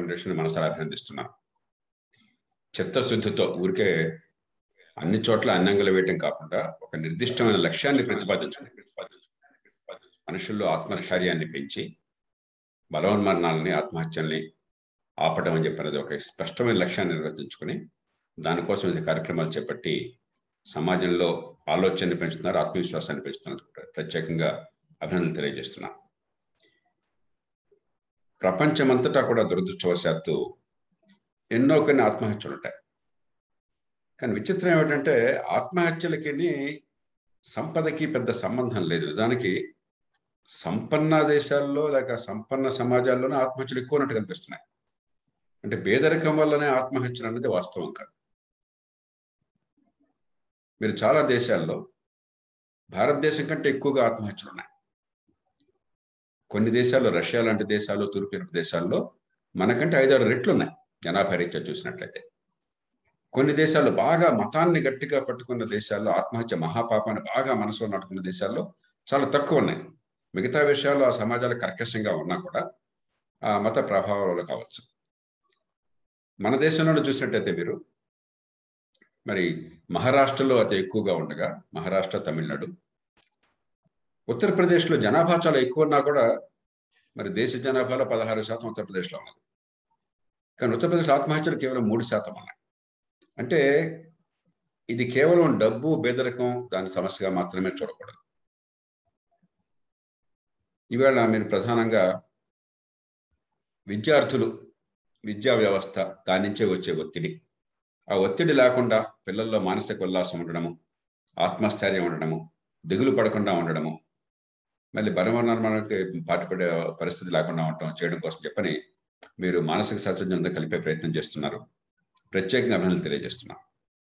foundation మనసారా అభినందిస్తున్నాను చిత్తశుద్ధితో ఊరికే అన్ని చోట్ల అన్నంగలు వేయటం కాకుండా ఒక నిర్దిష్టమైన లక్ష్యాన్ని ప్రతిపాదించుకుని మనుషుల్లో ఆత్మస్థైర్యాన్ని పెంచి బలవన్మరణాలని ఆత్మహత్యల్ని ఆపడం అని చెప్పినది ఒక స్పష్టమైన లక్ష్యాన్ని నిర్వచించుకుని దానికోసం ఇది కార్యక్రమాలు చేపట్టి సమాజంలో ఆలోచనని పెంచుతున్నారు ఆత్మవిశ్వాసాన్ని పెంచుతున్నారు ప్రత్యేకంగా అభినందనలు తెలియజేస్తున్నా ప్రపంచమంతటా కూడా దురదృష్టవశాత్తు ఎన్నో కొన్ని ఆత్మహత్యలు ఉంటాయి కానీ విచిత్రం ఏమిటంటే ఆత్మహత్యలకి సంపదకి పెద్ద సంబంధం లేదు నిజానికి సంపన్న దేశాల్లో లేక సంపన్న సమాజాల్లోనే ఆత్మహత్యలు ఎక్కువ ఉన్నట్టు కనిపిస్తున్నాయి అంటే పేదరికం వల్లనే ఆత్మహత్యలు అనేది వాస్తవం కాదు మీరు చాలా దేశాల్లో భారతదేశం కంటే ఎక్కువగా ఆత్మహత్యలు ఉన్నాయి కొన్ని దేశాల్లో రష్యా లాంటి దేశాలు తూర్పు యూరప్ దేశాల్లో మనకంటే ఐదారు రెట్లు ఉన్నాయి జనాభా రీత్యా చూసినట్లయితే కొన్ని దేశాల్లో బాగా మతాన్ని గట్టిగా పట్టుకున్న దేశాల్లో ఆత్మహత్య మహాపాపాన్ని బాగా మనసులో నాటుకున్న దేశాల్లో చాలా తక్కువ ఉన్నాయి మిగతా విషయాలు ఆ సమాజాలు కర్కశంగా ఉన్నా కూడా ఆ మత ప్రభావాలు కావచ్చు మన దేశంలో చూసినట్టయితే మీరు మరి మహారాష్ట్రలో అతి ఎక్కువగా ఉండగా మహారాష్ట్ర తమిళనాడు ఉత్తరప్రదేశ్లో జనాభా చాలా ఎక్కువ ఉన్నా కూడా మరి దేశ జనాభాలో పదహారు శాతం ఉత్తరప్రదేశ్లో ఉన్నది కానీ ఉత్తరప్రదేశ్ ఆత్మహత్యలు కేవలం మూడు శాతం ఉన్నాయి అంటే ఇది కేవలం డబ్బు బేదరికం దాని సమస్యగా మాత్రమే చూడకూడదు ఈవేళ మీరు ప్రధానంగా విద్యార్థులు విద్యా వ్యవస్థ దాని నుంచే వచ్చే ఒత్తిడి ఆ ఒత్తిడి లేకుండా పిల్లల్లో మానసిక ఉల్లాసం ఉండడము ఆత్మస్థైర్యం ఉండడము దిగులు పడకుండా ఉండడము మళ్ళీ బలమరణానికి పాటుపడే పరిస్థితి లేకుండా ఉండటం చేయడం కోసం చెప్పని మీరు మానసిక శాస్త్రజ్ఞులతో కలిపే ప్రయత్నం చేస్తున్నారు ప్రత్యేకంగా అభినందనలు తెలియజేస్తున్నాం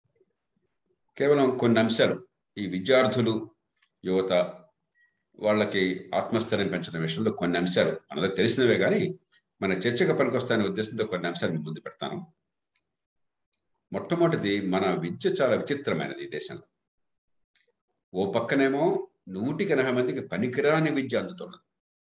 కేవలం కొన్ని అంశాలు ఈ విద్యార్థులు యువత వాళ్ళకి ఆత్మస్థైర్యం పెంచడం విషయంలో కొన్ని అంశాలు మనకు తెలిసినవే కానీ మన చర్చకు పనికొస్తాయనే ఉద్దేశంతో కొన్ని అంశాలు ముందు పెడతాను మొట్టమొదటిది మన విద్య చాలా విచిత్రమైనది ఈ దేశంలో ఓ పక్కనేమో నూటికి ఎనభై మందికి పనికిరాని విద్య అందుతున్నది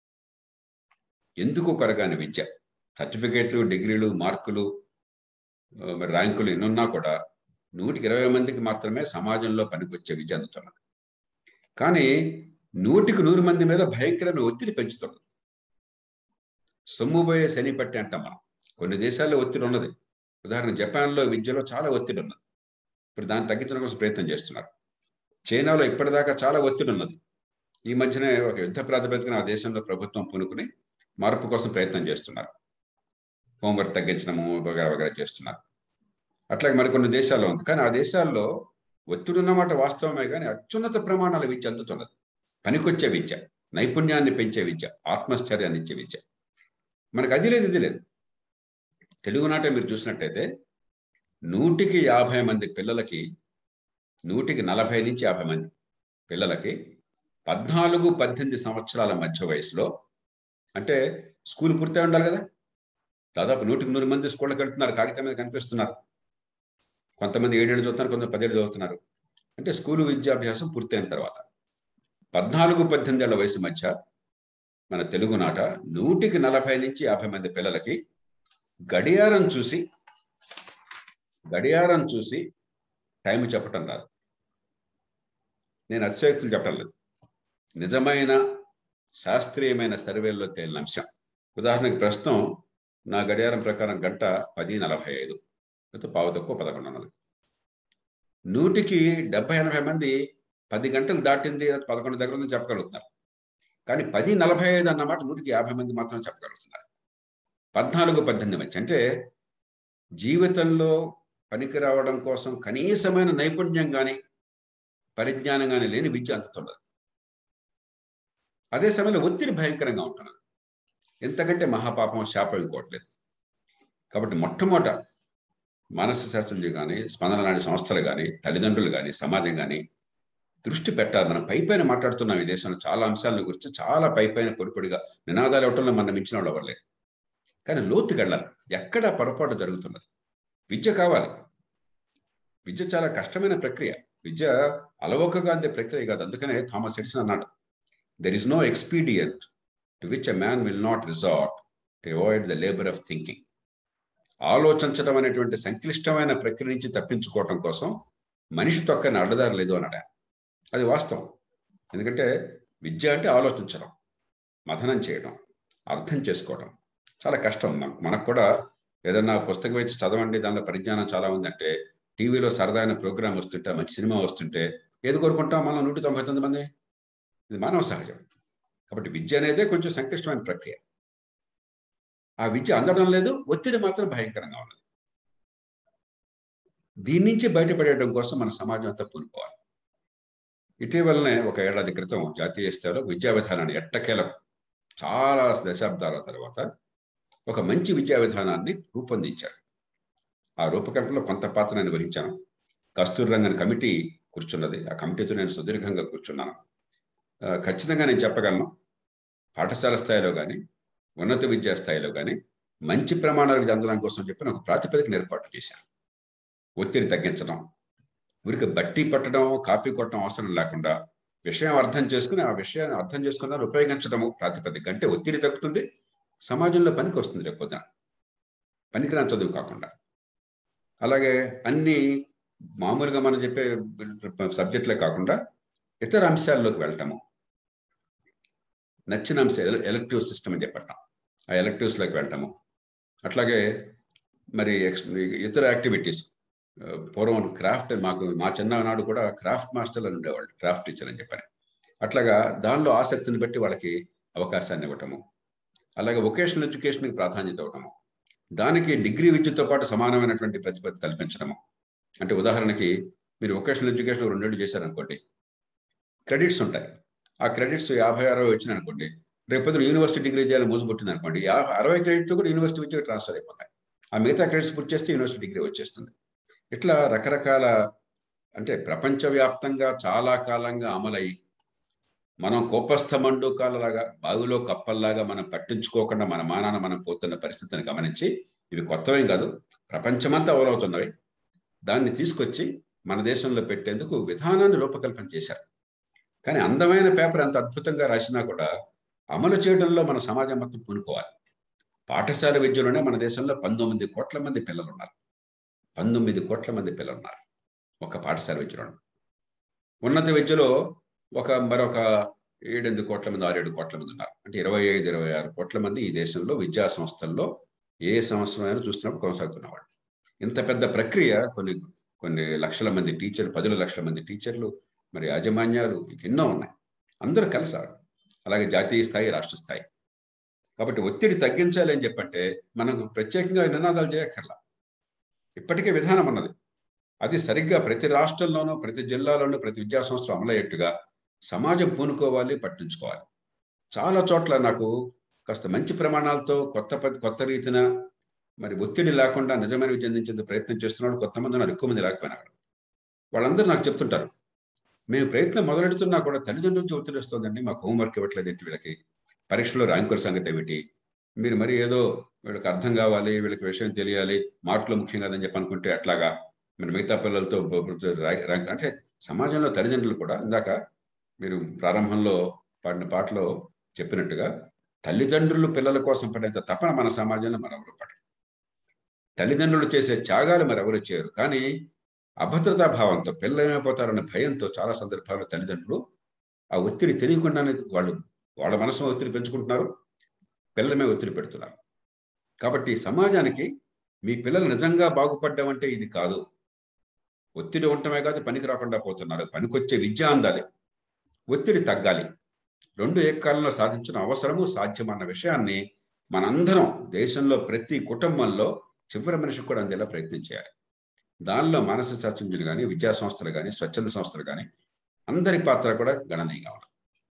ఎందుకు కొరగాని విద్య సర్టిఫికేట్లు డిగ్రీలు మార్కులు మరి ర్యాంకులు ఎన్నున్నా కూడా నూటికి ఇరవై మందికి మాత్రమే సమాజంలో పనికొచ్చే విద్య అందుతున్నది కానీ నూటికి నూరు మంది మీద భయంకరమైన ఒత్తిడి పెంచుతున్నది సొమ్ము పోయే శని పట్టి అంటాం మనం కొన్ని దేశాల్లో ఒత్తిడి ఉన్నది ఉదాహరణ జపాన్లో విద్యలో చాలా ఒత్తిడి ఉన్నది ఇప్పుడు దాన్ని తగ్గించడం కోసం ప్రయత్నం చేస్తున్నారు చైనాలో ఇప్పటిదాకా చాలా ఒత్తిడి ఉన్నది ఈ మధ్యనే ఒక యుద్ధ ప్రాతిపదికన ఆ దేశంలో ప్రభుత్వం పూనుకుని మార్పు కోసం ప్రయత్నం చేస్తున్నారు హోంవర్క్ తగ్గించడము వగేరా వగేరా చేస్తున్నారు అట్లాగే మరికొన్ని దేశాల్లో ఉంది కానీ ఆ దేశాల్లో ఒత్తిడి ఉన్నమాట వాస్తవమే కానీ అత్యున్నత ప్రమాణాల విద్య అందుతున్నది పనికొచ్చే విద్య నైపుణ్యాన్ని పెంచే విద్య ఆత్మస్థైర్యాన్ని ఇచ్చే విద్య మనకు అది లేదు ఇది లేదు తెలుగునాట మీరు చూసినట్టయితే నూటికి యాభై మంది పిల్లలకి నూటికి నలభై నుంచి యాభై మంది పిల్లలకి పద్నాలుగు పద్దెనిమిది సంవత్సరాల మధ్య వయసులో అంటే స్కూల్ పూర్తి ఉండాలి కదా దాదాపు నూటికి నూరు మంది స్కూళ్ళకి వెళ్తున్నారు కాగితం మీద కనిపిస్తున్నారు కొంతమంది ఏడేళ్ళు చదువుతున్నారు కొంతమంది పదేళ్ళు చదువుతున్నారు అంటే స్కూలు విద్యాభ్యాసం పూర్తయిన తర్వాత పద్నాలుగు పద్దెనిమిది ఏళ్ల వయసు మధ్య మన తెలుగునాట నూటికి నలభై నుంచి యాభై మంది పిల్లలకి గడియారం చూసి గడియారం చూసి టైం చెప్పటం రాదు నేను అతిశయోక్తులు చెప్పడం లేదు నిజమైన శాస్త్రీయమైన సర్వేల్లో తేలిన అంశం ఉదాహరణకి ప్రస్తుతం నా గడియారం ప్రకారం గంట పది నలభై ఐదు లేకపోతే పావు తక్కువ పదకొండు వందలు నూటికి డెబ్బై ఎనభై మంది పది గంటలు దాటింది పదకొండు దగ్గర ఉంది చెప్పగలుగుతున్నారు కానీ పది నలభై ఐదు అన్నమాట నూటికి యాభై మంది మాత్రం చెప్పగలుగుతున్నారు పద్నాలుగు పద్దెనిమిది మధ్య అంటే జీవితంలో పనికి రావడం కోసం కనీసమైన నైపుణ్యం కానీ పరిజ్ఞానం కానీ లేని విద్య అందుతున్నది అదే సమయంలో ఒత్తిడి భయంకరంగా ఉంటున్నది ఎంతకంటే మహాపాపం శాపం ఇంకోవట్లేదు కాబట్టి మొట్టమొదట మానసిక శాస్త్రజ్ఞులు కానీ స్పందన లాంటి సంస్థలు కానీ తల్లిదండ్రులు కానీ సమాజం కానీ దృష్టి పెట్టాలి మనం పై పైన మాట్లాడుతున్నాం ఈ దేశంలో చాలా అంశాలను గురించి చాలా పై పైన పొడిపొడిగా నినాదాలు ఇవ్వటంలో మనం మించిన వాళ్ళు ఎవరు లేరు కానీ లోతుకి వెళ్ళాలి ఎక్కడ పొరపాటు జరుగుతున్నది విద్య కావాలి విద్య చాలా కష్టమైన ప్రక్రియ విద్య అలవోకగా అందే ప్రక్రియ కాదు అందుకనే థామస్ ఎడిసన్ అన్నాడు there is no expedient to which a man will not resort to avoid the labour of thinking ఆలోచించడం అనేటువంటి సంక్లిష్టమైన ప్రక్రియ నుంచి తప్పించుకోవటం కోసం మనిషి తొక్కని అడ్డదారి లేదు అనట అది వాస్తవం ఎందుకంటే విద్య అంటే ఆలోచించడం మథనం చేయడం అర్థం చేసుకోవడం చాలా కష్టం మనకు కూడా ఏదన్నా పుస్తకం వేసి చదవండి దానిలో పరిజ్ఞానం చాలా ఉందంటే టీవీలో సరదాయిన ప్రోగ్రామ్ వస్తుంటే మంచి సినిమా వస్తుంటే ఏది కోరుకుంటాం మనం నూట తొంభై తొమ్మిది మంది ఇది మానవ సహజం కాబట్టి విద్య అనేదే కొంచెం సంక్లిష్టమైన ప్రక్రియ ఆ విద్య అందడం లేదు ఒత్తిడి మాత్రం భయంకరంగా ఉన్నది దీని నుంచి బయటపడేయడం కోసం మన సమాజం అంతా పూనుకోవాలి ఇటీవలనే ఒక ఏడాది క్రితం జాతీయ స్థాయిలో విద్యా విధానాన్ని ఎట్టకేలకు చాలా దశాబ్దాల తర్వాత ఒక మంచి విద్యా విధానాన్ని రూపొందించారు ఆ రూపకల్పనలో కొంత పాత్ర నేను వహించాను కస్తూరి రంగన్ కమిటీ కూర్చున్నది ఆ కమిటీతో నేను సుదీర్ఘంగా కూర్చున్నాను ఖచ్చితంగా నేను చెప్పగలను పాఠశాల స్థాయిలో కానీ ఉన్నత విద్యా స్థాయిలో కానీ మంచి ప్రమాణాలకు చెందడం కోసం చెప్పిన ఒక ప్రాతిపదికను ఏర్పాటు చేశాను ఒత్తిడి తగ్గించడం ఊరికి బట్టి పట్టడం కాపీ కొట్టడం అవసరం లేకుండా విషయం అర్థం చేసుకుని ఆ విషయాన్ని అర్థం చేసుకున్న ఉపయోగించడము ప్రాతిపదిక అంటే ఒత్తిడి తగ్గుతుంది సమాజంలో పనికి వస్తుంది రేపొద్దున పనికిరాని చదువు కాకుండా అలాగే అన్ని మామూలుగా మనం చెప్పే సబ్జెక్టులే కాకుండా ఇతర అంశాల్లోకి వెళ్ళటము నచ్చిన అంశం ఎలక్టివ్ సిస్టమ్ అని చెప్పటం ఆ ఎలక్టివ్స్లోకి వెళ్ళటము అట్లాగే మరి ఇతర యాక్టివిటీస్ పూర్వం క్రాఫ్ట్ మాకు మా చిన్ననాడు కూడా క్రాఫ్ట్ మాస్టర్లు ఉండేవాళ్ళు క్రాఫ్ట్ టీచర్ అని చెప్పాను అట్లాగా దానిలో ఆసక్తిని బట్టి వాళ్ళకి అవకాశాన్ని ఇవ్వటము అలాగే వొకేషనల్ ఎడ్యుకేషన్కి ప్రాధాన్యత ఇవ్వటము దానికి డిగ్రీ విద్యతో పాటు సమానమైనటువంటి ప్రతిపత్తి కల్పించడము అంటే ఉదాహరణకి మీరు వొకేషనల్ ఎడ్యుకేషన్ రెండేళ్ళు చేశారనుకోండి క్రెడిట్స్ ఉంటాయి ఆ క్రెడిట్స్ యాభై అరవై వచ్చినాయి అనుకోండి రేపొద్దున యూనివర్సిటీ డిగ్రీ చేయాలని మోసపుట్టింది అనుకోండి అరవై క్రెడిట్స్ కూడా యూనివర్సిటీ విద్యకు ట్రాన్స్ఫర్ అయిపోతాయి ఆ మిగతా క్రెడిట్స్ పూర్తి చేస్తే యూనివర్సిటీ డిగ్రీ వచ్చేస్తుంది ఇట్లా రకరకాల అంటే ప్రపంచవ్యాప్తంగా చాలా కాలంగా అమలై మనం కోపస్థ మండూకాలలాగా బావిలో కప్పల్లాగా మనం పట్టించుకోకుండా మన మానాన మనం పోతున్న పరిస్థితిని గమనించి ఇవి కొత్తవేం కాదు ప్రపంచమంతా అవలవుతున్నవి దాన్ని తీసుకొచ్చి మన దేశంలో పెట్టేందుకు విధానాన్ని రూపకల్పన చేశారు కానీ అందమైన పేపర్ ఎంత అద్భుతంగా రాసినా కూడా అమలు చేయడంలో మన సమాజం మొత్తం పూనుకోవాలి పాఠశాల విద్యలోనే మన దేశంలో పంతొమ్మిది కోట్ల మంది పిల్లలు ఉన్నారు పంతొమ్మిది కోట్ల మంది పిల్లలు ఉన్నారు ఒక పాఠశాల విద్యలో ఉన్నత విద్యలో ఒక మరొక ఏడెనిమిది కోట్ల మంది ఆరేడు కోట్ల మంది ఉన్నారు అంటే ఇరవై ఐదు ఇరవై ఆరు కోట్ల మంది ఈ దేశంలో విద్యా సంస్థల్లో ఏ సంవత్సరం అయినా చూస్తున్నప్పుడు కొనసాగుతున్నవాడు ఇంత పెద్ద ప్రక్రియ కొన్ని కొన్ని లక్షల మంది టీచర్లు పదుల లక్షల మంది టీచర్లు మరి యాజమాన్యాలు ఎన్నో ఉన్నాయి అందరూ కలిసి అలాగే జాతీయ స్థాయి రాష్ట్ర స్థాయి కాబట్టి ఒత్తిడి తగ్గించాలి అని చెప్పంటే మనకు ప్రత్యేకంగా నినాదాలు చేయక్కర్లా ఇప్పటికే విధానం ఉన్నది అది సరిగ్గా ప్రతి రాష్ట్రంలోనూ ప్రతి జిల్లాలోనూ ప్రతి విద్యా సంస్థలు అమలయ్యేట్టుగా సమాజం పూనుకోవాలి పట్టించుకోవాలి చాలా చోట్ల నాకు కాస్త మంచి ప్రమాణాలతో కొత్త కొత్త రీతిన మరి ఒత్తిడి లేకుండా నిజమైన విద్య అందించేందుకు ప్రయత్నం చేస్తున్నాడు కొంతమంది ఉన్నారు ఎక్కువ మంది లేకపోయినారు వాళ్ళందరూ నాకు చెప్తుంటారు మేము ప్రయత్నం మొదలెడుతున్నా కూడా తల్లిదండ్రుల నుంచి ఒత్తిడి వస్తుందండి మాకు హోంవర్క్ ఇవ్వట్లేదు ఏంటి వీళ్ళకి పరీక్షలో ర్యాంకుల సంగతి ఏమిటి మీరు మరి ఏదో వీళ్ళకి అర్థం కావాలి వీళ్ళకి విషయం తెలియాలి మార్కులు ముఖ్యం కాదని చెప్పి అనుకుంటే అట్లాగా మరి మిగతా పిల్లలతో ర్యాంక్ అంటే సమాజంలో తల్లిదండ్రులు కూడా ఇందాక మీరు ప్రారంభంలో పాడిన పాటలో చెప్పినట్టుగా తల్లిదండ్రులు పిల్లల కోసం పడేంత తపన మన సమాజంలో మరెవరు పడరు తల్లిదండ్రులు చేసే త్యాగాలు మరెవరు చేయరు కానీ అభద్రతా భావంతో పిల్లలు ఏమైపోతారన్న భయంతో చాలా సందర్భాల్లో తల్లిదండ్రులు ఆ ఒత్తిడి తెలియకుండానే వాళ్ళు వాళ్ళ మనసులో ఒత్తిడి పెంచుకుంటున్నారు పిల్లల మీద ఒత్తిడి పెడుతున్నారు కాబట్టి సమాజానికి మీ పిల్లలు నిజంగా బాగుపడ్డామంటే ఇది కాదు ఒత్తిడి ఉండటమే కాదు పనికి రాకుండా పోతున్నారు పనికొచ్చే విద్య అందాలి ఒత్తిడి తగ్గాలి రెండు ఏకాలంలో సాధించిన అవసరము సాధ్యం అన్న విషయాన్ని మనందరం దేశంలో ప్రతి కుటుంబంలో చివరి మనిషికి కూడా అందేలా ప్రయత్నం చేయాలి దానిలో మానసిక శాస్త్రజ్ఞులు కానీ విద్యా సంస్థలు కానీ స్వచ్ఛంద సంస్థలు కానీ అందరి పాత్ర కూడా గణనీయంగా ఉంది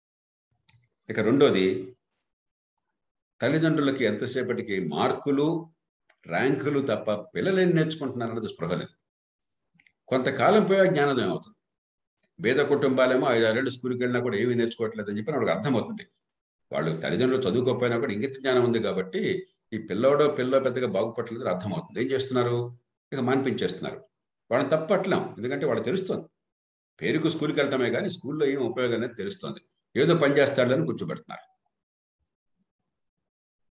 ఇక రెండోది తల్లిదండ్రులకి ఎంతసేపటికి మార్కులు ర్యాంకులు తప్ప పిల్లలు ఏం నేర్చుకుంటున్నారన్నది స్పృహ లేదు కొంతకాలం పోయా జ్ఞానోదయం అవుతుంది పేద కుటుంబాలేమో ఐదారేళ్ళు స్కూల్కి వెళ్ళినా కూడా ఏమీ నేర్చుకోవట్లేదు అని చెప్పి వాళ్ళకి అర్థమవుతుంది వాళ్ళు తల్లిదండ్రులు చదువుకోకపోయినా కూడా ఇంగిత జ్ఞానం ఉంది కాబట్టి ఈ పిల్లోడో పిల్లో పెద్దగా బాగుపడలేదు అర్థమవుతుంది ఏం చేస్తున్నారు ఇక మాన్పించేస్తున్నారు వాళ్ళని తప్పట్లేం ఎందుకంటే వాళ్ళు తెలుస్తుంది పేరుకు స్కూల్కి వెళ్ళటమే కానీ స్కూల్లో ఏం ఉపయోగం అనేది తెలుస్తుంది ఏదో పని చేస్తాడని కూర్చోబెడుతున్నారు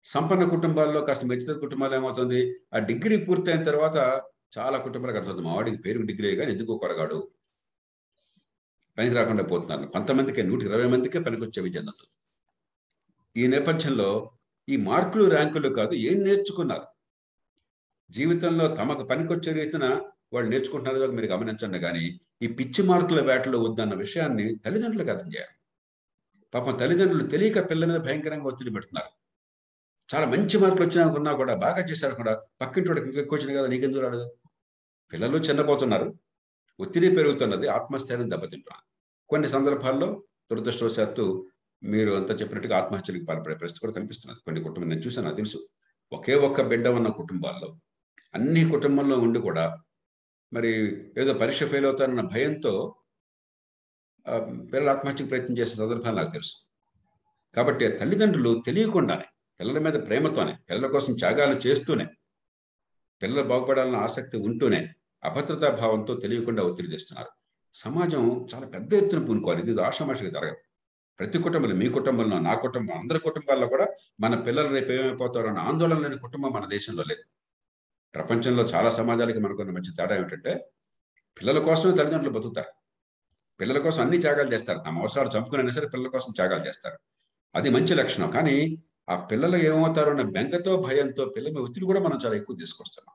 సంపన్న కుటుంబాల్లో కాస్త మధ్యతరగతి కుటుంబాలు ఏమవుతుంది ఆ డిగ్రీ పూర్తయిన తర్వాత చాలా కుటుంబాలకు అర్థమవుతుంది మా వాడికి పేరు డిగ్రీ కానీ ఎందుకు కొరగాడు పనికి రాకుండా పోతున్నారు కొంతమందికి నూట ఇరవై మందికే పనికొచ్చే విద్య అందుతుంది ఈ నేపథ్యంలో ఈ మార్కులు ర్యాంకులు కాదు ఏం నేర్చుకున్నారు జీవితంలో తమకు పనికొచ్చే రీతిన వాళ్ళు నేర్చుకుంటున్నారో మీరు గమనించండి కానీ ఈ పిచ్చి మార్కుల వేటలో వద్దన్న విషయాన్ని తల్లిదండ్రులకు అర్థం చేయాలి పాపం తల్లిదండ్రులు తెలియక పిల్లల మీద భయంకరంగా ఒత్తిడి పెడుతున్నారు చాలా మంచి మార్కులు వచ్చినా ఉన్నా కూడా బాగా చేశారు కూడా పక్కింటి వాడికి ఇంకా ఎక్కువ వచ్చినాయి కదా నీకెందుకు రాడదు పిల్లలు చిన్నపోతున్నారు ఒత్తిడి పెరుగుతున్నది ఆత్మస్థైర్యం దెబ్బతింటున్నారు కొన్ని సందర్భాల్లో దురదృష్టవశాత్తు మీరు అంతా చెప్పినట్టుగా ఆత్మహత్యలకు పాల్పడే పరిస్థితి కూడా కనిపిస్తున్నది కొన్ని కుటుంబం నేను చూసాను నాకు తెలుసు ఒకే ఒక్క బిడ్డ ఉన్న కుటుంబాల్లో అన్ని కుటుంబంలో ఉండి కూడా మరి ఏదో పరీక్ష ఫెయిల్ అవుతారన్న భయంతో పిల్లలు ఆత్మహత్యకు ప్రయత్నం చేసే సందర్భాలు నాకు తెలుసు కాబట్టి తల్లిదండ్రులు తెలియకుండానే పిల్లల మీద ప్రేమతోనే పిల్లల కోసం త్యాగాలు చేస్తూనే పిల్లలు బాగుపడాలన్న ఆసక్తి ఉంటూనే అభద్రతా భావంతో తెలియకుండా ఒత్తిడి తెస్తున్నారు సమాజం చాలా పెద్ద ఎత్తున పూనుకోవాలి ఇది ఆషామాషిగా జరగదు ప్రతి కుటుంబంలో మీ కుటుంబంలో నా కుటుంబం అందరి కుటుంబాల్లో కూడా మన పిల్లలు రేపు ఏమైపోతారో అన్న ఆందోళన లేని కుటుంబం మన దేశంలో లేదు ప్రపంచంలో చాలా సమాజాలకి మనకున్న మంచి తేడా ఏమిటంటే పిల్లల కోసమే తల్లిదండ్రులు బతుకుతారు పిల్లల కోసం అన్ని త్యాగాలు చేస్తారు తమ అవసరాలు చంపుకునైనా సరే పిల్లల కోసం త్యాగాలు చేస్తారు అది మంచి లక్షణం కానీ ఆ పిల్లలు ఏమవుతారో అన్న బెంగతో భయంతో పిల్లల మీద ఒత్తిడి కూడా మనం చాలా ఎక్కువ తీసుకొస్తున్నాం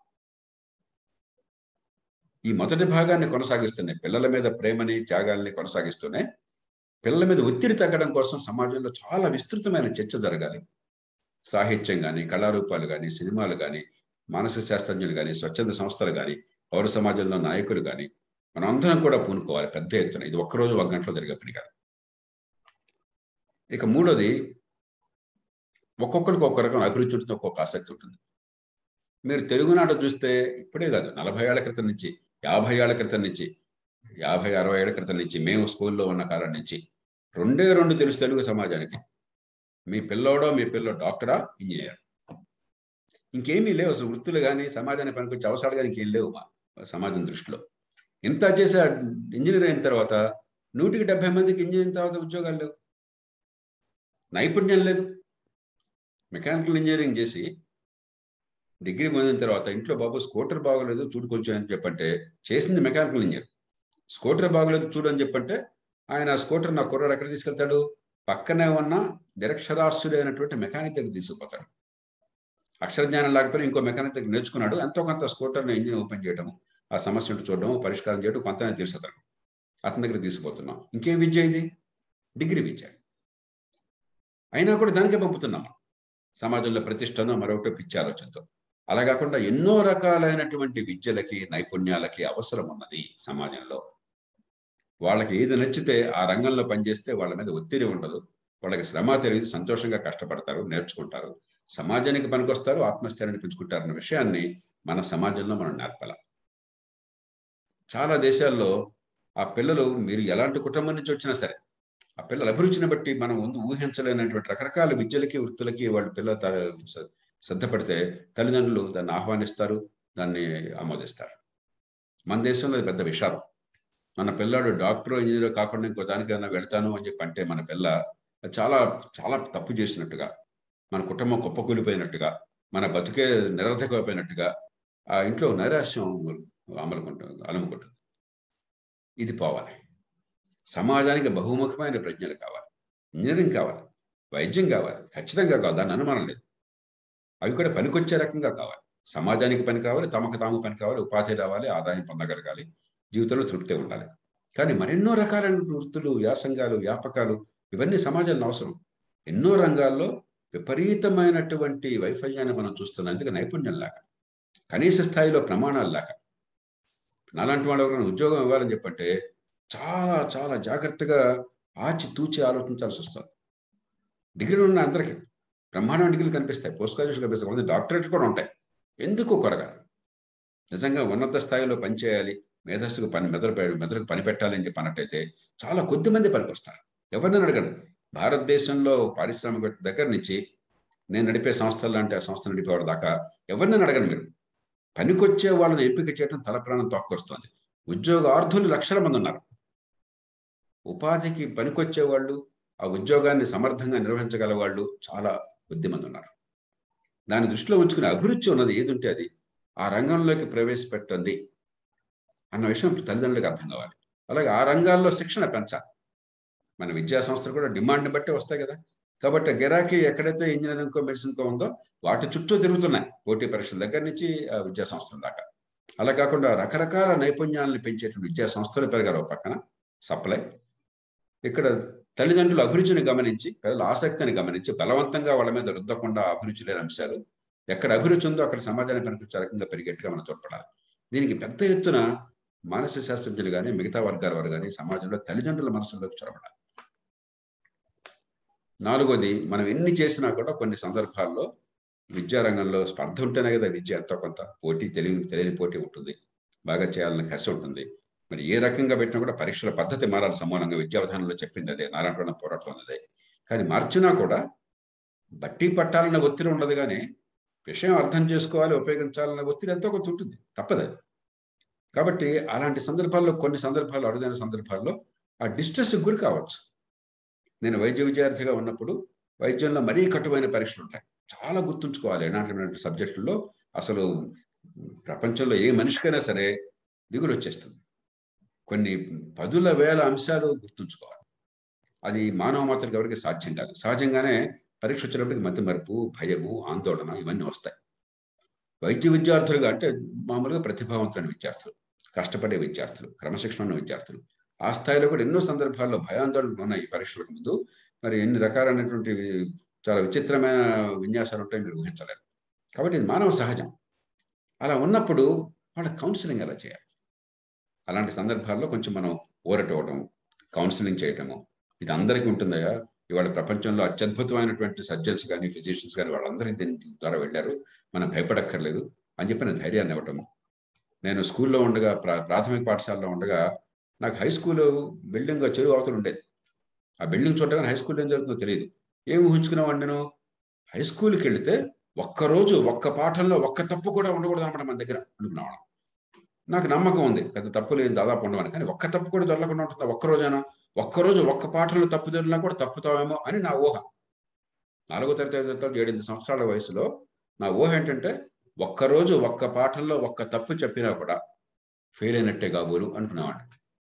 ఈ మొదటి భాగాన్ని కొనసాగిస్తూనే పిల్లల మీద ప్రేమని త్యాగాల్ని కొనసాగిస్తూనే పిల్లల మీద ఒత్తిడి తగ్గడం కోసం సమాజంలో చాలా విస్తృతమైన చర్చ జరగాలి సాహిత్యం కానీ కళారూపాలు కానీ సినిమాలు కానీ మానసిక శాస్త్రజ్ఞులు కానీ స్వచ్ఛంద సంస్థలు కానీ పౌర సమాజంలో నాయకులు కానీ మనం అందరం కూడా పూనుకోవాలి పెద్ద ఎత్తున ఇది ఒక్కరోజు ఒక గంటలో జరిగే పని కాదు ఇక మూడోది ఒక్కొక్కరికి ఒక్కొక్క రకం అభిరుచి ఉంటుంది ఒక్కొక్క ఆసక్తి ఉంటుంది మీరు తెలుగునాట చూస్తే ఇప్పుడే కాదు నలభై ఏళ్ల క్రితం నుంచి యాభై ఏళ్ల క్రితం నుంచి యాభై అరవై ఏళ్ల క్రితం నుంచి మేము స్కూల్లో ఉన్న కాలం నుంచి రెండే రెండు తెలుసు తెలుగు సమాజానికి మీ పిల్లోడో మీ పిల్లో డాక్టరా ఇంజనీర్ ఇంకేమీ లేవు అసలు వృత్తులు కానీ సమాజానికి పనికొచ్చే అవసరాలు కానీ ఇంకేం లేవు మా సమాజం దృష్టిలో ఇంత చేసే ఇంజనీర్ అయిన తర్వాత నూటికి డెబ్బై మందికి ఇంజనీరింగ్ తర్వాత ఉద్యోగాలు లేవు నైపుణ్యం లేదు మెకానికల్ ఇంజనీరింగ్ చేసి డిగ్రీ పొందిన తర్వాత ఇంట్లో బాబు స్కూటర్ బాగోలేదు చూడు కొంచెం అని చెప్పంటే చేసింది మెకానికల్ ఇంజనీర్ స్కూటర్ బాగోలేదు చూడు అని చెప్పంటే ఆయన స్కూటర్ నా కుర్రాడు ఎక్కడ తీసుకెళ్తాడు పక్కనే ఉన్న నిరక్షరాస్యుడైనటువంటి మెకానిక్ దగ్గర తీసుకుపోతాడు అక్షరజ్ఞానం లేకపోయినా ఇంకో మెకానిక్ దగ్గర నేర్చుకున్నాడు ఎంతో కొంత స్కూటర్ని ఇంజిన్ ఓపెన్ చేయడం ఆ సమస్య చూడడం పరిష్కారం చేయడం కొంతనే తెలుసుతాడు అతని దగ్గర తీసుకుపోతున్నాం ఇంకేం విద్య ఇది డిగ్రీ విద్య అయినా కూడా దానికే పంపుతున్నాం సమాజంలో ప్రతిష్టను మరొకటి పిచ్చి ఆలోచనతో అలా కాకుండా ఎన్నో రకాలైనటువంటి విద్యలకి నైపుణ్యాలకి అవసరం ఉన్నది సమాజంలో వాళ్ళకి ఏది నచ్చితే ఆ రంగంలో పనిచేస్తే వాళ్ళ మీద ఒత్తిడి ఉండదు వాళ్ళకి శ్రమ తెలియదు సంతోషంగా కష్టపడతారు నేర్చుకుంటారు సమాజానికి పనికొస్తారు ఆత్మస్థైర్యాన్ని పెంచుకుంటారు అన్న విషయాన్ని మన సమాజంలో మనం నేర్పాల చాలా దేశాల్లో ఆ పిల్లలు మీరు ఎలాంటి కుటుంబం నుంచి వచ్చినా సరే ఆ పిల్లల అభిరుచిని బట్టి మనం ముందు ఊహించలేనటువంటి రకరకాల విద్యలకి వృత్తులకి వాళ్ళ పిల్లలు శ్రద్ధపడితే తల్లిదండ్రులు దాన్ని ఆహ్వానిస్తారు దాన్ని ఆమోదిస్తారు మన దేశంలో పెద్ద విషాదం మన పిల్లాడు డాక్టర్ ఇంజనీర్ కాకుండా ఇంకో దానికైనా వెళ్తాను అని చెప్పి అంటే మన పిల్ల చాలా చాలా తప్పు చేసినట్టుగా మన కుటుంబం కుప్పకూలిపోయినట్టుగా మన బతుకే నిరర్థకమైపోయినట్టుగా ఆ ఇంట్లో నైరాశ్యం అమలుకుంటుంది అలముకుంటుంది ఇది పోవాలి సమాజానికి బహుముఖమైన ప్రజ్ఞలు కావాలి ఇంజనీరింగ్ కావాలి వైద్యం కావాలి ఖచ్చితంగా కావాలి దాన్ని అనుమానం లేదు అవి కూడా పనికొచ్చే రకంగా కావాలి సమాజానికి పని కావాలి తమకు తాము పని కావాలి ఉపాధి రావాలి ఆదాయం పొందగలగాలి జీవితంలో తృప్తి ఉండాలి కానీ మరెన్నో రకాలైన వృత్తులు వ్యాసంగాలు వ్యాపకాలు ఇవన్నీ సమాజంలో అవసరం ఎన్నో రంగాల్లో విపరీతమైనటువంటి వైఫల్యాన్ని మనం చూస్తున్నాం అందుకే నైపుణ్యం లేక కనీస స్థాయిలో ప్రమాణాలు లేక నాలాంటి వాళ్ళ ఉద్యోగం ఇవ్వాలని చెప్పంటే చాలా చాలా జాగ్రత్తగా ఆచి తూచి ఆలోచించాల్సి వస్తుంది డిగ్రీలు ఉన్న అందరికీ బ్రహ్మాండం డిగ్రీలు కనిపిస్తాయి పోస్ట్ గ్రాడ్యుయేషన్ కనిపిస్తాయి కొంత డాక్టరేట్ కూడా ఉంటాయి ఎందుకు కొరగా నిజంగా ఉన్నత స్థాయిలో పనిచేయాలి మేధస్సుకు పని మెదడు మెదడుకు పని పెట్టాలి అని చెప్పి అన్నట్టయితే చాలా కొద్ది మంది పనికి వస్తారు ఎవరినైనా అడగండి భారతదేశంలో పారిశ్రామిక దగ్గర నుంచి నేను నడిపే సంస్థలు లాంటి ఆ సంస్థ నడిపేవాడు దాకా ఎవరినైనా అడగండి మీరు పనికొచ్చే వాళ్ళని ఎంపిక చేయడం తల ప్రాణం తొక్కొస్తుంది ఉద్యోగార్థులు లక్షల మంది ఉన్నారు ఉపాధికి పనికొచ్చే వాళ్ళు ఆ ఉద్యోగాన్ని సమర్థంగా నిర్వహించగల వాళ్ళు చాలా కొద్ది మంది ఉన్నారు దాన్ని దృష్టిలో ఉంచుకుని అభిరుచి ఉన్నది ఏది ఉంటే అది ఆ రంగంలోకి ప్రవేశపెట్టండి అన్న విషయం తల్లిదండ్రులకు అర్థం కావాలి అలాగే ఆ రంగాల్లో శిక్షణ పెంచాలి మన విద్యా సంస్థలు కూడా డిమాండ్ని బట్టి వస్తాయి కదా కాబట్టి గిరాకీ ఎక్కడైతే ఇంజనీరింగ్కో మెడిసిన్కో ఉందో వాటి చుట్టూ తిరుగుతున్నాయి పోటీ పరీక్షల దగ్గర నుంచి ఆ విద్యా సంస్థల దాకా అలా కాకుండా రకరకాల నైపుణ్యాలను పెంచేటువంటి విద్యా సంస్థలు పెరగారు ఒక పక్కన సప్లై ఇక్కడ తల్లిదండ్రులు అభిరుచిని గమనించి పిల్లల ఆసక్తిని గమనించి బలవంతంగా వాళ్ళ మీద రుద్దకుండా అభిరుచి లేని అంశాలు ఎక్కడ అభిరుచి ఉందో అక్కడ సమాజాన్ని పనికొచ్చే రకంగా పెరిగేట్టుగా మనం తోడ్పడాలి దీనికి పెద్ద ఎత్తున మానసిక శాస్త్రజ్ఞులు కానీ మిగతా వర్గాల వారు కానీ సమాజంలో తల్లిదండ్రుల మనసులోకి చొరబడాలి నాలుగోది మనం ఎన్ని చేసినా కూడా కొన్ని సందర్భాల్లో విద్యారంగంలో స్పర్ధ ఉంటేనే కదా విద్య ఎంతో కొంత పోటీ తెలివి తెలియని పోటీ ఉంటుంది బాగా చేయాలని కసి ఉంటుంది మరి ఏ రకంగా పెట్టినా కూడా పరీక్షల పద్ధతి మారాలి సమూలంగా విద్యా విధానంలో చెప్పింది అదే నారాయణ పోరాటం అదే కానీ మార్చినా కూడా బట్టి పట్టాలన్న ఒత్తిడి ఉండదు కానీ విషయం అర్థం చేసుకోవాలి ఉపయోగించాలన్న ఒత్తిడి ఎంతో కొంత ఉంటుంది తప్పదు కాబట్టి అలాంటి సందర్భాల్లో కొన్ని సందర్భాల్లో అరుదైన సందర్భాల్లో ఆ డిస్ట్రెస్ గురి కావచ్చు నేను వైద్య విద్యార్థిగా ఉన్నప్పుడు వైద్యంలో మరీ కటువైన పరీక్షలు ఉంటాయి చాలా గుర్తుంచుకోవాలి ఎలాంటి సబ్జెక్టుల్లో అసలు ప్రపంచంలో ఏ మనిషికైనా సరే దిగులు వచ్చేస్తుంది కొన్ని పదుల వేల అంశాలు గుర్తుంచుకోవాలి అది మానవ మాత్రకు ఎవరికి సాధ్యం కాదు సహజంగానే పరీక్ష వచ్చినప్పటికి మతి మరుపు భయము ఆందోళన ఇవన్నీ వస్తాయి వైద్య విద్యార్థులుగా అంటే మామూలుగా ప్రతిభావంతులైన విద్యార్థులు కష్టపడే విద్యార్థులు క్రమశిక్షణ ఉన్న విద్యార్థులు ఆ స్థాయిలో కూడా ఎన్నో సందర్భాల్లో భయాందోళనలు ఉన్నాయి ఈ పరీక్షలకు ముందు మరి ఎన్ని రకాలైనటువంటి చాలా విచిత్రమైన విన్యాసాలు ఉంటాయి మీరు ఊహించలేరు కాబట్టి ఇది మానవ సహజం అలా ఉన్నప్పుడు వాళ్ళ కౌన్సిలింగ్ ఎలా చేయాలి అలాంటి సందర్భాల్లో కొంచెం మనం ఊరటవడం కౌన్సిలింగ్ చేయటము ఇది అందరికీ ఉంటుందయా ఇవాళ ప్రపంచంలో అత్యద్భుతమైనటువంటి సర్జన్స్ కానీ ఫిజిషియన్స్ కానీ వాళ్ళందరూ దీని ద్వారా వెళ్ళారు మనం భయపడక్కర్లేదు అని చెప్పిన ధైర్యాన్ని ఇవ్వటము నేను స్కూల్లో ఉండగా ప్రా ప్రాథమిక పాఠశాలలో ఉండగా నాకు హై స్కూల్ బిల్డింగ్ చెరువు అవతలు ఉండేది ఆ బిల్డింగ్ చూడగానే హై స్కూల్ ఏం జరుగుతుందో తెలియదు ఏం ఊహించుకున్నావాడిని నేను హై స్కూల్కి వెళితే ఒక్కరోజు ఒక్క పాఠంలో ఒక్క తప్పు కూడా ఉండకూడదు అనమాట మన దగ్గర అనుకున్నాను నాకు నమ్మకం ఉంది పెద్ద తప్పులు ఏం దాదాపు ఉండవని కానీ ఒక్క తప్పు కూడా దొరకకుండా ఉంటుందా ఒక్కరోజైనా ఒక్కరోజు ఒక్క పాఠంలో తప్పు దొరికినా కూడా తప్పుతావేమో అని నా ఊహ నాలుగో తరగతి ఐదో తరగతి ఏడెనిమిది సంవత్సరాల వయసులో నా ఊహ ఏంటంటే ఒక్కరోజు ఒక్క పాఠంలో ఒక్క తప్పు చెప్పినా కూడా ఫెయిల్ అయినట్టే కాబోలు అనుకునేవాడిని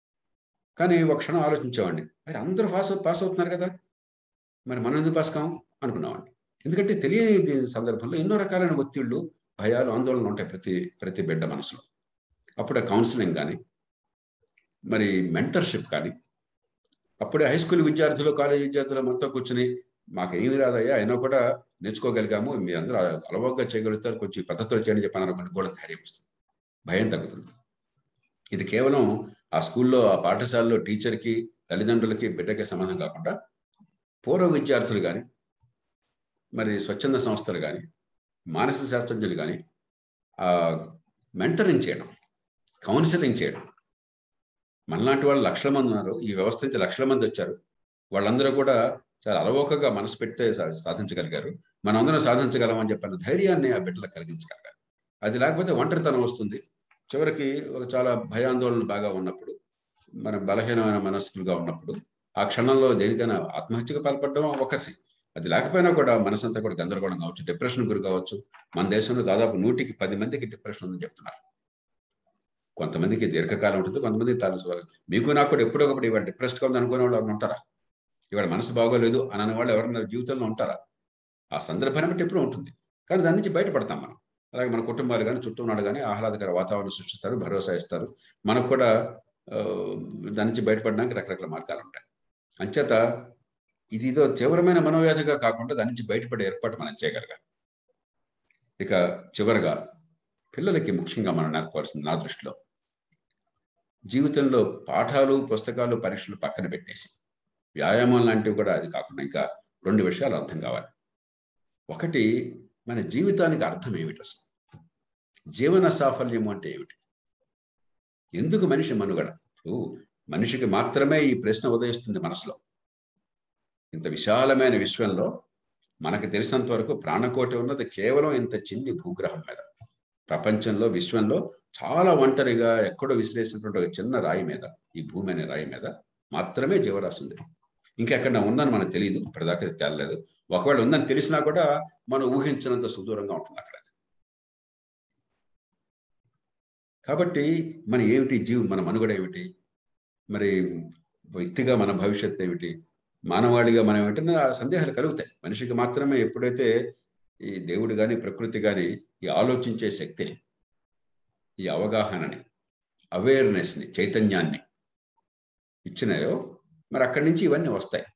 కానీ ఒక క్షణం ఆలోచించేవాడిని మరి అందరూ పాస్ పాస్ అవుతున్నారు కదా మరి మనం ఎందుకు పాస్ కాము అనుకునేవాడిని ఎందుకంటే తెలియని సందర్భంలో ఎన్నో రకాలైన ఒత్తిళ్ళు భయాలు ఆందోళనలు ఉంటాయి ప్రతి ప్రతి బిడ్డ మనసులో అప్పుడే కౌన్సిలింగ్ కానీ మరి మెంటర్షిప్ కానీ అప్పుడే హై స్కూల్ విద్యార్థులు కాలేజ్ విద్యార్థులు మొత్తం కూర్చుని మాకు ఏమి రాదయ్యా అయినా కూడా నేర్చుకోగలిగాము మీ అందరూ అలవాటుగా చేయగలుగుతారు కొంచెం పద్ధతులు చేయండి చెప్పాను అనుకోండి కూడా ధైర్యం వస్తుంది భయం తగ్గుతుంది ఇది కేవలం ఆ స్కూల్లో ఆ పాఠశాలలో టీచర్కి తల్లిదండ్రులకి బిడ్డకి సంబంధం కాకుండా పూర్వ విద్యార్థులు కానీ మరి స్వచ్ఛంద సంస్థలు కానీ మానసిక శాస్త్రజ్ఞులు కానీ మెంటరింగ్ చేయడం కౌన్సిలింగ్ చేయడం మనలాంటి వాళ్ళు లక్షల మంది ఉన్నారు ఈ వ్యవస్థ నుంచి లక్షల మంది వచ్చారు వాళ్ళందరూ కూడా చాలా అలవోకగా మనసు పెడితే సాధించగలిగారు మనందరం సాధించగలమని చెప్పిన ధైర్యాన్ని ఆ బిడ్డలకు కలిగించగలగాలి అది లేకపోతే ఒంటరితనం వస్తుంది చివరికి ఒక చాలా భయాందోళనలు బాగా ఉన్నప్పుడు మన బలహీనమైన మనస్కులుగా ఉన్నప్పుడు ఆ క్షణంలో దేనికైనా ఆత్మహత్యకు పాల్పడడం ఒకసి అది లేకపోయినా కూడా మనసంతా కూడా గందరగోళం కావచ్చు డిప్రెషన్ గురి కావచ్చు మన దేశంలో దాదాపు నూటికి పది మందికి డిప్రెషన్ ఉందని చెప్తున్నారు కొంతమందికి దీర్ఘకాలం ఉంటుంది కొంతమంది తాను మీకు నాకు కూడా ఎప్పుడో ఒకప్పుడు ఇవాళ డిప్రెస్డ్గా ఉంది అనుకునే వాళ్ళు ఉంటారా ఇవాళ మనసు బాగోలేదు అని అనే వాళ్ళు ఎవరైనా జీవితంలో ఉంటారా ఆ సందర్భాన్ని బట్టి ఎప్పుడూ ఉంటుంది కానీ దాని నుంచి బయటపడతాం మనం అలాగే మన కుటుంబాలు కానీ చుట్టూ ఉన్నాడు కానీ ఆహ్లాదకర వాతావరణం సృష్టిస్తారు భరోసా ఇస్తారు మనకు కూడా దాని నుంచి బయటపడడానికి రకరకాల మార్గాలు ఉంటాయి అంచేత ఇది ఏదో తీవ్రమైన మనోవ్యాధిగా కాకుండా దాని నుంచి బయటపడే ఏర్పాటు మనం చేయగలగాలి ఇక చివరగా పిల్లలకి ముఖ్యంగా మనం నేర్పవలసింది నా దృష్టిలో జీవితంలో పాఠాలు పుస్తకాలు పరీక్షలు పక్కన పెట్టేసి వ్యాయామం లాంటివి కూడా అది కాకుండా ఇంకా రెండు విషయాలు అర్థం కావాలి ఒకటి మన జీవితానికి అర్థం ఏమిటి అసలు జీవన సాఫల్యము అంటే ఏమిటి ఎందుకు మనిషి మనుగడ మనిషికి మాత్రమే ఈ ప్రశ్న ఉదయిస్తుంది మనసులో ఇంత విశాలమైన విశ్వంలో మనకు తెలిసినంత వరకు ప్రాణకోటి ఉన్నది కేవలం ఇంత చిన్ని భూగ్రహం మీద ప్రపంచంలో విశ్వంలో చాలా ఒంటరిగా ఎక్కడో విసిరేసినటువంటి ఒక చిన్న రాయి మీద ఈ భూమి అనే రాయి మీద మాత్రమే జీవరాశి ఉంది ఇంకెక్కడ ఉందని మనకు తెలియదు ఇప్పటిదాకా తేలలేదు ఒకవేళ ఉందని తెలిసినా కూడా మనం ఊహించినంత సుదూరంగా ఉంటుంది అక్కడ కాబట్టి మన ఏమిటి జీవి మన మనుగడ ఏమిటి మరి వ్యక్తిగా మన భవిష్యత్తు ఏమిటి మానవాళిగా మనం ఏమిటనే ఆ సందేహాలు కలుగుతాయి మనిషికి మాత్రమే ఎప్పుడైతే ఈ దేవుడు కానీ ప్రకృతి కానీ ఈ ఆలోచించే శక్తిని ఈ అవగాహనని అవేర్నెస్ని చైతన్యాన్ని ఇచ్చినాయో మరి అక్కడి నుంచి ఇవన్నీ వస్తాయి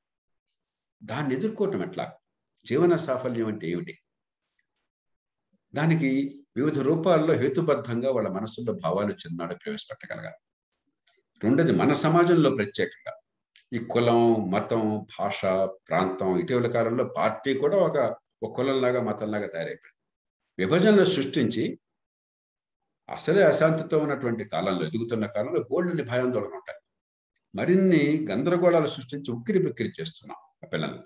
దాన్ని ఎదుర్కోవటం ఎట్లా జీవన సాఫల్యం అంటే ఏమిటి దానికి వివిధ రూపాల్లో హేతుబద్ధంగా వాళ్ళ మనసులో భావాలు చిన్నాడు ప్రవేశపెట్టగలగాలి రెండోది మన సమాజంలో ప్రత్యేకంగా ఈ కులం మతం భాష ప్రాంతం ఇటీవల కాలంలో పార్టీ కూడా ఒక ఒక కులంలాగా మతంలాగా తయారైపోయింది విభజనలు సృష్టించి అసలే అశాంతితో ఉన్నటువంటి కాలంలో ఎదుగుతున్న కాలంలో గోల్డ్ని భయాందోళన ఉంటాయి మరిన్ని గందరగోళాలు సృష్టించి ఉక్కిరి బిక్కిరి చేస్తున్నాం ఆ పిల్లల్ని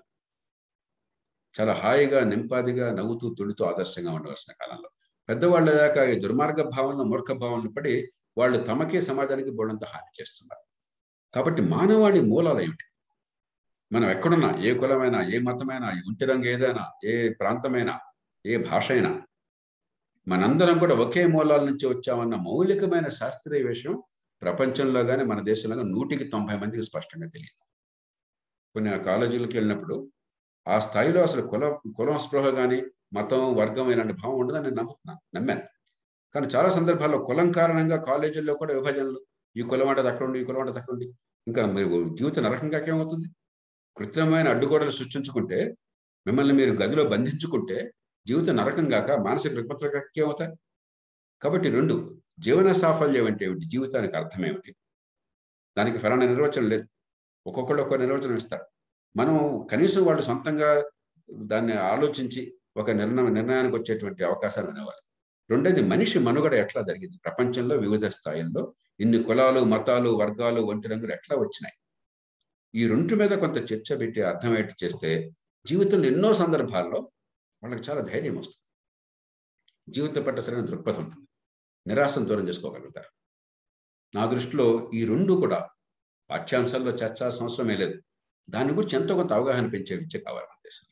చాలా హాయిగా నింపాదిగా నవ్వుతూ తుడుతూ ఆదర్శంగా ఉండవలసిన కాలంలో పెద్దవాళ్ళ దాకా ఈ దుర్మార్గ భావనలు మూర్ఖ భావనలు పడి వాళ్ళు తమకే సమాజానికి బోడంత హాని చేస్తున్నారు కాబట్టి మానవాళి మూలాలు ఏమిటి మనం ఎక్కడున్నా ఏ కులమైనా ఏ మతమైనా ఏ ఒంటి రంగు ఏదైనా ఏ ప్రాంతమైనా ఏ భాష అయినా మనందరం కూడా ఒకే మూలాల నుంచి వచ్చామన్న మౌలికమైన శాస్త్రీయ విషయం ప్రపంచంలో కానీ మన దేశంలో కానీ నూటికి తొంభై మందికి స్పష్టంగా తెలియదు కొన్ని కాలేజీలకు వెళ్ళినప్పుడు ఆ స్థాయిలో అసలు కుల కులం స్పృహ కానీ మతం వర్గం ఇలాంటి భావం ఉండదని నేను నమ్ముతున్నాను నమ్మాను కానీ చాలా సందర్భాల్లో కులం కారణంగా కాలేజీల్లో కూడా విభజనలు ఈ కులం అంటే అక్కడ ఉండి ఈ కులం అంటే అక్కడ ఉండి ఇంకా మీరు జీవిత నరకంగా ఏమవుతుంది కృత్రిమమైన అడ్డుగోడలు సృష్టించుకుంటే మిమ్మల్ని మీరు గదిలో బంధించుకుంటే జీవిత నరకం కాక మానసిక రుగ్మతలు ఏమవుతాయి కాబట్టి రెండు జీవన సాఫల్యం అంటే ఏమిటి జీవితానికి అర్థం ఏమిటి దానికి ఫలానా నిర్వచనం లేదు ఒక్కొక్కళ్ళు ఒక్కో నిర్వచనం ఇస్తారు మనం కనీసం వాళ్ళు సొంతంగా దాన్ని ఆలోచించి ఒక నిర్ణయం నిర్ణయానికి వచ్చేటువంటి అవకాశాలు అనేవాళ్ళు రెండోది మనిషి మనుగడ ఎట్లా జరిగింది ప్రపంచంలో వివిధ స్థాయిల్లో ఇన్ని కులాలు మతాలు వర్గాలు ఒంటి రంగులు ఎట్లా వచ్చినాయి ఈ రెండు మీద కొంత చర్చ పెట్టి అర్థమయ్యేట్టు చేస్తే జీవితంలో ఎన్నో సందర్భాల్లో వాళ్ళకి చాలా ధైర్యం వస్తుంది జీవితం పట్ల సరైన దృక్పథం ఉంటుంది నిరాశను దూరం చేసుకోగలుగుతారు నా దృష్టిలో ఈ రెండు కూడా పాఠ్యాంశాల్లో చర్చాల్సిన అవసరమే లేదు దాని గురించి ఎంతో కొంత అవగాహన పెంచే విద్య కావాలి మన దేశంలో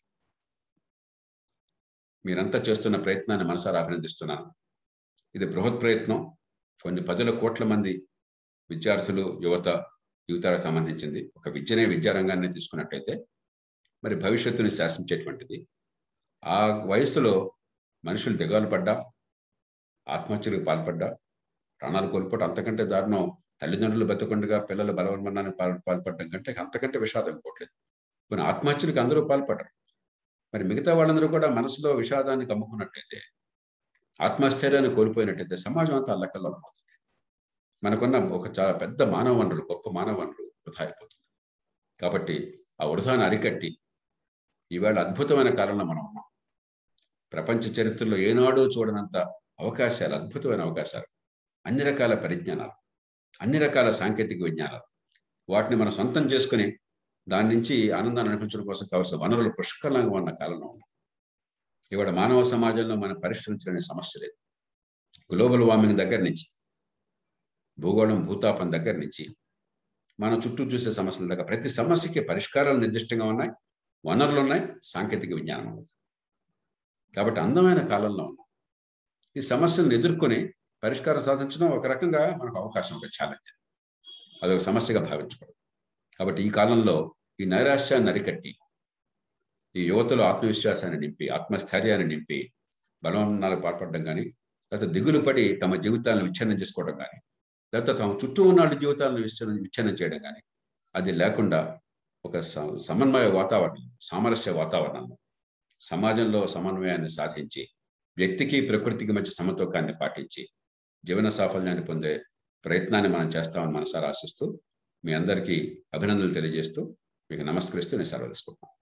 మీరంతా చేస్తున్న ప్రయత్నాన్ని మనసారా అభినందిస్తున్నాను ఇది బృహత్ ప్రయత్నం కొన్ని పదుల కోట్ల మంది విద్యార్థులు యువత యువతకు సంబంధించింది ఒక విద్యనే విద్యారంగాన్ని తీసుకున్నట్టయితే మరి భవిష్యత్తుని శాసించేటువంటిది ఆ వయసులో మనుషులు దిగాలు పడ్డా ఆత్మహత్యలకు పాల్పడ్డా ప్రాణాలు కోల్పోవడం అంతకంటే దారుణం తల్లిదండ్రులు బతకుండగా పిల్లలు బలవన్మరణానికి పాల్ పాల్పడడం కంటే అంతకంటే విషాదం ఇంకోట్లేదు కొన్ని ఆత్మహత్యలకు అందరూ పాల్పడరు మరి మిగతా వాళ్ళందరూ కూడా మనసులో విషాదాన్ని కమ్ముకున్నట్టయితే ఆత్మస్థైర్యాన్ని కోల్పోయినట్టయితే సమాజం అంతా అల్లకల్లో అవుతుంది మనకున్న ఒక చాలా పెద్ద మానవ వనరులు గొప్ప మానవ వనరులు వృధా అయిపోతుంది కాబట్టి ఆ వృధాను అరికట్టి ఈవేళ అద్భుతమైన కాలంలో మనం ఉన్నాం ప్రపంచ చరిత్రలో ఏనాడూ చూడనంత అవకాశాలు అద్భుతమైన అవకాశాలు అన్ని రకాల పరిజ్ఞానాలు అన్ని రకాల సాంకేతిక విజ్ఞానాలు వాటిని మనం సొంతం చేసుకుని దాని నుంచి ఆనందాన్ని అనిపించడం కోసం కావాల్సిన వనరులు పుష్కలంగా ఉన్న కాలంలో ఉన్నాం ఇవాళ మానవ సమాజంలో మనం పరిష్కరించలేని సమస్య లేదు గ్లోబల్ వార్మింగ్ దగ్గర నుంచి భూగోళం భూతాపం దగ్గర నుంచి మనం చుట్టూ చూసే సమస్యల దగ్గర ప్రతి సమస్యకి పరిష్కారాలు నిర్దిష్టంగా ఉన్నాయి వనరులు ఉన్నాయి సాంకేతిక విజ్ఞానం ఉంది కాబట్టి అందమైన కాలంలో ఉన్నాం ఈ సమస్యలను ఎదుర్కొని పరిష్కారం సాధించడం ఒక రకంగా మనకు అవకాశం ఒక ఛాలెంజ్ అదొక సమస్యగా భావించకూడదు కాబట్టి ఈ కాలంలో ఈ నైరాశ్యాన్ని అరికట్టి ఈ యువతలో ఆత్మవిశ్వాసాన్ని నింపి ఆత్మస్థైర్యాన్ని నింపి బలవన్నాలకు పాల్పడడం కానీ లేకపోతే దిగులు పడి తమ జీవితాలను విచ్ఛిన్నం చేసుకోవడం కానీ లేకపోతే తమ చుట్టూ ఉన్న వాళ్ళ జీవితాలను విచ్ఛిన్నం విచ్ఛిన్నం చేయడం కానీ అది లేకుండా ఒక సమన్వయ వాతావరణం సామరస్య వాతావరణంలో సమాజంలో సమన్వయాన్ని సాధించి వ్యక్తికి ప్రకృతికి మధ్య సమతూకాన్ని పాటించి జీవన సాఫల్యాన్ని పొందే ప్రయత్నాన్ని మనం చేస్తామని మనసారా ఆశిస్తూ మీ అందరికీ అభినందనలు తెలియజేస్తూ మీకు నమస్కరిస్తూ నేను సెలవు తీసుకుంటున్నాను